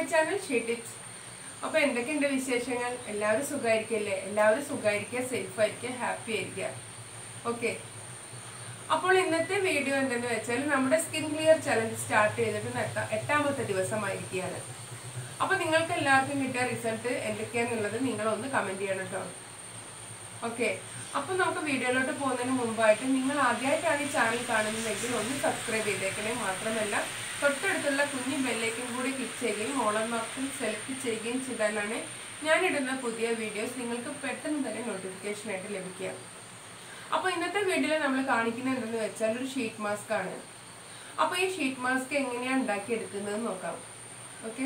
my channel she tips അപ്പോൾ എന്തൊക്കെയുണ്ട് വിശേഷങ്ങൾ എല്ലാവരും സുഖമായിരിക്കല്ലേ എല്ലാവരും സുഖമായിരിക്കുക സേഫ് ആയിരിക്കുക ഹാപ്പി ആയിരിക്കുക ഓക്കെ അപ്പോൾ ഇന്നത്തെ വീഡിയോ എന്തെന്ന് വെച്ചാൽ നമ്മുടെ സ്കിൻ ക്ലിയർ ചലഞ്ച് സ്റ്റാർട്ട് ചെയ്തിട്ട് എട്ടാ- എട്ടാമത്തെ ദിവസമായിരിക്കുകയാണ് അപ്പോൾ നിങ്ങൾക്ക് എല്ലാവർക്കും കിട്ടിയ റിസൾട്ട് എന്തൊക്കെയാണെന്നുള്ളത് നിങ്ങളൊന്ന് കമൻറ്റ് ചെയ്യണം കേട്ടോ ഓക്കെ അപ്പോൾ നമുക്ക് വീഡിയോയിലോട്ട് പോകുന്നതിന് മുമ്പായിട്ട് നിങ്ങൾ ആദ്യമായിട്ടാണ് ഈ ചാനൽ കാണുന്നതെങ്കിൽ ഒന്ന് സബ്സ്ക്രൈബ് ചെയ്തേക്കണേ മാത്രമല്ല തൊട്ടടുത്തുള്ള കുഞ്ഞു ബെല്ലേക്കും കൂടി ക്ലിക്ക് ചെയ്യുകയും ഓളം മാർക്കും സെലക്ട് ചെയ്യുകയും ചെയ്താലാണ് ഞാനിടുന്ന പുതിയ വീഡിയോസ് നിങ്ങൾക്ക് പെട്ടെന്ന് തന്നെ നോട്ടിഫിക്കേഷൻ ആയിട്ട് ലഭിക്കുക അപ്പോൾ ഇന്നത്തെ വീഡിയോയിൽ നമ്മൾ കാണിക്കുന്നത് എന്തെന്ന് വെച്ചാൽ ഒരു ഷീറ്റ് മാസ്ക് ആണ് അപ്പോൾ ഈ ഷീറ്റ് മാസ്ക് എങ്ങനെയാണ് ഉണ്ടാക്കിയെടുക്കുന്നത് നോക്കാം ഓക്കെ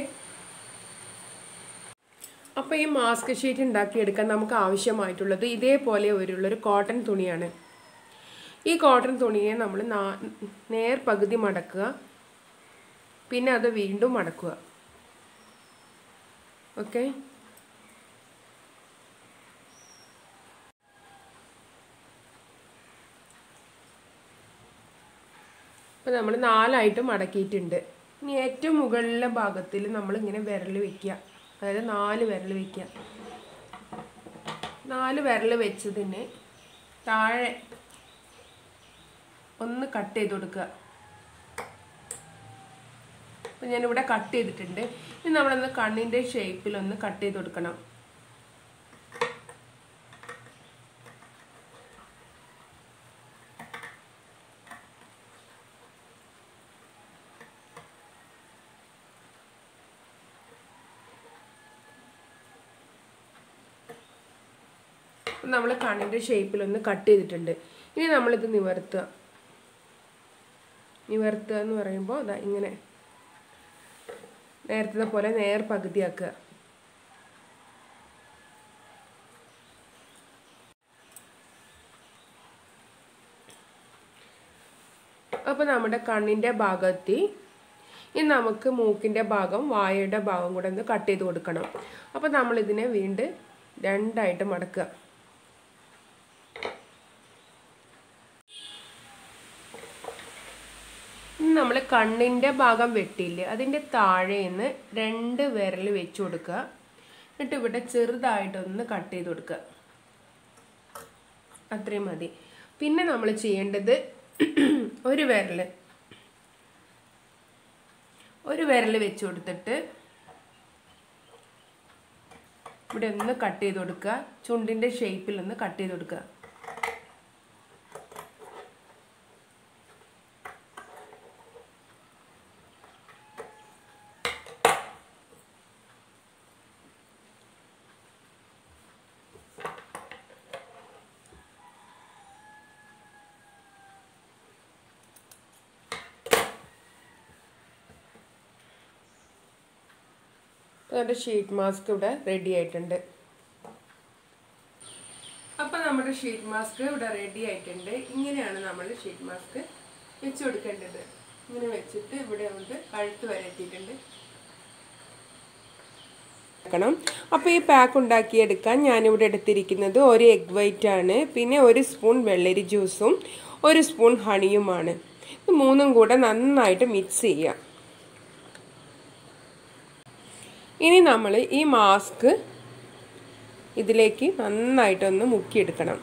അപ്പോൾ ഈ മാസ്ക് ഷീറ്റ് ഉണ്ടാക്കിയെടുക്കാൻ നമുക്ക് ആവശ്യമായിട്ടുള്ളത് ഇതേപോലെ ഒരുള്ളൊരു കോട്ടൺ തുണിയാണ് ഈ കോട്ടൺ തുണിയെ നമ്മൾ നാ നേർ പകുതി മടക്കുക പിന്നെ അത് വീണ്ടും മടക്കുക ഓക്കെ അപ്പോൾ നമ്മൾ നാലായിട്ട് മടക്കിയിട്ടുണ്ട് ഇനി ഏറ്റവും മുകളിലെ ഭാഗത്തിൽ നമ്മൾ ഇങ്ങനെ വിരൽ വെക്കുക അതായത് നാല് വിരൽ വെക്കുക നാല് വിരൽ വെച്ചതിന് താഴെ ഒന്ന് കട്ട് ചെയ്ത് കൊടുക്കുക അപ്പം ഞാനിവിടെ കട്ട് ചെയ്തിട്ടുണ്ട് ഇനി നമ്മളൊന്ന് കണ്ണിൻ്റെ ഷേപ്പിൽ ഒന്ന് കട്ട് ചെയ്ത് കൊടുക്കണം നമ്മൾ കണ്ണിൻ്റെ ഷേപ്പിലൊന്ന് കട്ട് ചെയ്തിട്ടുണ്ട് ഇനി നമ്മളിത് നിവർത്തുക നിവർത്തുക എന്ന് പറയുമ്പോൾ അതാ ഇങ്ങനെ നേരത്തെ പോലെ നേർ പകുതിയാക്കുക അപ്പോൾ നമ്മുടെ കണ്ണിൻ്റെ ഭാഗത്തി ഇനി നമുക്ക് മൂക്കിൻ്റെ ഭാഗം വായയുടെ ഭാഗം കൂടെ ഒന്ന് കട്ട് ചെയ്ത് കൊടുക്കണം അപ്പോൾ നമ്മളിതിനെ വീണ്ടും രണ്ടായിട്ട് മടക്കുക നമ്മൾ കണ്ണിൻ്റെ ഭാഗം വെട്ടിയില്ലേ അതിൻ്റെ താഴേന്ന് രണ്ട് വിരൽ വെച്ച് കൊടുക്കുക എന്നിട്ട് ഇവിടെ ചെറുതായിട്ടൊന്ന് കട്ട് ചെയ്ത് കൊടുക്കുക അത്രയും മതി പിന്നെ നമ്മൾ ചെയ്യേണ്ടത് ഒരു വിരൽ ഒരു വിരൽ വെച്ച് കൊടുത്തിട്ട് ഇവിടെ ഒന്ന് കട്ട് ചെയ്ത് കൊടുക്കുക ചുണ്ടിൻ്റെ ഷേപ്പിൽ ഒന്ന് കട്ട് ചെയ്ത് കൊടുക്കുക നമ്മുടെ ഷീറ്റ് മാസ്ക് ഇവിടെ റെഡി ആയിട്ടുണ്ട് അപ്പോൾ നമ്മുടെ ഷീറ്റ് മാസ്ക് ഇവിടെ റെഡി ആയിട്ടുണ്ട് ഇങ്ങനെയാണ് നമ്മൾ ഷീറ്റ് മാസ്ക് വെച്ച് കൊടുക്കേണ്ടത് ഇങ്ങനെ വെച്ചിട്ട് ഇവിടെ കൊണ്ട് കഴുത്ത് വരെ എത്തിയിട്ടുണ്ട് ക്കണം അപ്പോൾ ഈ പാക്ക് ഉണ്ടാക്കിയെടുക്കാൻ ഞാനിവിടെ എടുത്തിരിക്കുന്നത് ഒരു എഗ് വൈറ്റ് ആണ് പിന്നെ ഒരു സ്പൂൺ വെള്ളരി ജ്യൂസും ഒരു സ്പൂൺ ഹണിയുമാണ് ഇത് മൂന്നും കൂടെ നന്നായിട്ട് മിക്സ് ചെയ്യാം ഇനി നമ്മൾ ഈ മാസ്ക് ഇതിലേക്ക് നന്നായിട്ടൊന്ന് മുക്കിയെടുക്കണം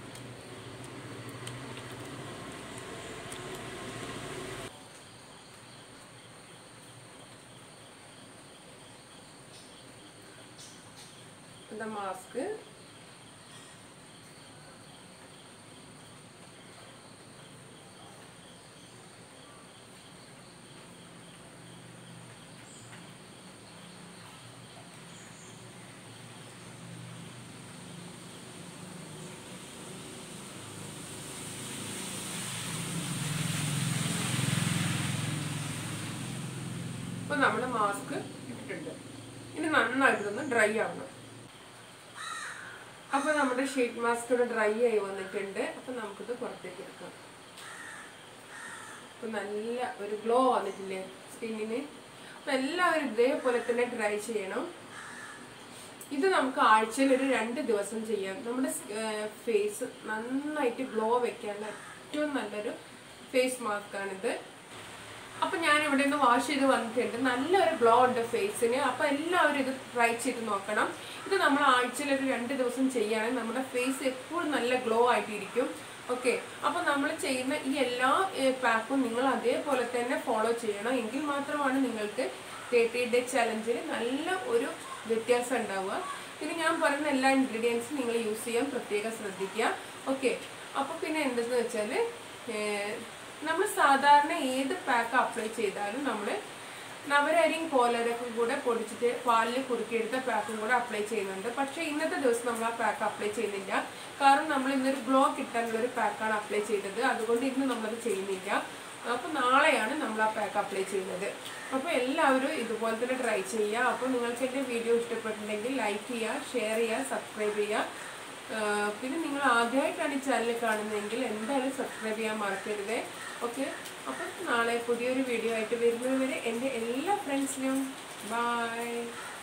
മാസ്ക് അപ്പോൾ നമ്മൾ മാസ്ക് ഇട്ടിട്ടുണ്ട് ഇനി നന്നായിട്ടൊന്ന് ഡ്രൈ ആവണം അപ്പോൾ നമ്മുടെ ഷീറ്റ് മാസ്ക് ഇവിടെ ഡ്രൈ ആയി വന്നിട്ടുണ്ട് അപ്പോൾ നമുക്കിത് പുറത്തേക്ക് എടുക്കാം അപ്പോൾ നല്ല ഒരു ഗ്ലോ വന്നിട്ടില്ലേ സ്കിന്നിന് അപ്പോൾ എല്ലാവരും ഇതേപോലെ തന്നെ ട്രൈ ചെയ്യണം ഇത് നമുക്ക് ആഴ്ചയിൽ ഒരു രണ്ട് ദിവസം ചെയ്യാം നമ്മുടെ ഫേസ് നന്നായിട്ട് ഗ്ലോ വെക്കാനുള്ള ഏറ്റവും നല്ലൊരു ഫേസ് മാസ്ക് ആണിത് അപ്പൊ ഞാൻ ഇവിടെ നിന്ന് വാഷ് ചെയ്ത് വന്നിട്ടുണ്ട് നല്ലൊരു ഗ്ലോ ഉണ്ട് ഫേസിന് അപ്പൊ എല്ലാവരും ഇത് ട്രൈ ചെയ്ത് നോക്കണം ഇത് നമ്മൾ ആഴ്ചയിൽ ഒരു രണ്ട് ദിവസം ചെയ്യുകയാണെങ്കിൽ നമ്മുടെ ഫേസ് എപ്പോഴും നല്ല ഗ്ലോ ആയിട്ടിരിക്കും ഓക്കെ അപ്പൊ നമ്മൾ ചെയ്യുന്ന ഈ എല്ലാ പാക്കും നിങ്ങൾ അതേപോലെ തന്നെ ഫോളോ ചെയ്യണം എങ്കിൽ മാത്രമാണ് നിങ്ങൾക്ക് തേർട്ടി ഡേ ചലഞ്ചിൽ നല്ല ഒരു വ്യത്യാസം ഉണ്ടാവുക പിന്നെ ഞാൻ പറയുന്ന എല്ലാ ഇൻഗ്രീഡിയൻസും നിങ്ങൾ യൂസ് ചെയ്യാൻ പ്രത്യേകം ശ്രദ്ധിക്കുക ഓക്കെ അപ്പോൾ പിന്നെ എന്തെന്ന് വെച്ചാൽ നമ്മൾ സാധാരണ ഏത് പാക്ക് അപ്ലൈ ചെയ്താലും നമ്മൾ നവരരിയും കോലരക്കും കൂടെ പൊടിച്ചിട്ട് പാലിൽ കുറുക്കിയെടുത്ത പാക്കും കൂടെ അപ്ലൈ ചെയ്യുന്നുണ്ട് പക്ഷേ ഇന്നത്തെ ദിവസം നമ്മൾ ആ പാക്ക് അപ്ലൈ ചെയ്യുന്നില്ല കാരണം നമ്മൾ ഇന്നൊരു ഗ്ലോ കിട്ടാനുള്ള ഒരു പാക്കാണ് അപ്ലൈ ചെയ്തത് അതുകൊണ്ട് ഇന്ന് നമ്മളത് ചെയ്യുന്നില്ല അപ്പോൾ നാളെയാണ് നമ്മൾ ആ പാക്ക് അപ്ലൈ ചെയ്യുന്നത് അപ്പോൾ എല്ലാവരും ഇതുപോലെ തന്നെ ട്രൈ ചെയ്യുക അപ്പോൾ നിങ്ങൾക്ക് എൻ്റെ വീഡിയോ ഇഷ്ടപ്പെട്ടിട്ടുണ്ടെങ്കിൽ ലൈക്ക് ചെയ്യുക ഷെയർ ചെയ്യുക സബ്സ്ക്രൈബ് ചെയ്യുക ആഹ് പിന്നെ നിങ്ങൾ ആദ്യമായിട്ടാണ് ഈ ചാനൽ കാണുന്നതെങ്കിൽ എന്തായാലും സബ്സ്ക്രൈബ് ചെയ്യാൻ മറക്കരുത് ഓക്കെ അപ്പം നാളെ പുതിയൊരു വീഡിയോ ആയിട്ട് വരുന്നത് വരെ എൻ്റെ എല്ലാ ഫ്രണ്ട്സിനും ബൈ